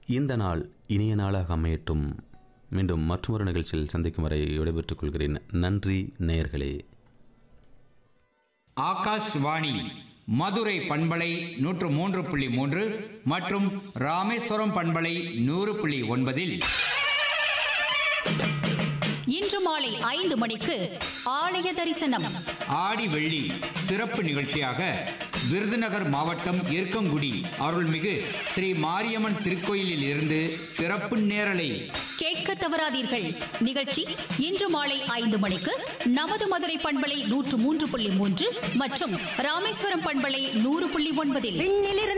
இந்த நாள் இனிய நாளாக அமையட்டும் மீண்டும் மற்றொரு நிகழ்ச்சியில் சந்திக்கும் வரை விடைபெற்றுக் கொள்கிறேன் நன்றி நேயர்களே ஆகாஷ்வாணி மதுரை பண்பலை நூற்று மூன்று புள்ளி மூன்று மற்றும் ராமேஸ்வரம் பண்பலை நூறு புள்ளி ஒன்பதில் இன்று மாலை ஐந்து மணிக்கு ஆலய தரிசனம் ஆடி வெள்ளி சிறப்பு நிகழ்ச்சியாக விருதுநகர் மாவட்டம் எருக்கங்குடி அருள்மிகு ஸ்ரீ மாரியம்மன் திருக்கோயிலில் இருந்து சிறப்பு நேரலை கேட்க தவறாதீர்கள் நிகழ்ச்சி இன்று மாலை ஐந்து மணிக்கு நமது மதுரை பண்பலை நூற்று மூன்று புள்ளி மூன்று மற்றும் ராமேஸ்வரம் பண்பலை நூறு புள்ளி ஒன்பதில் விண்ணிலிருந்து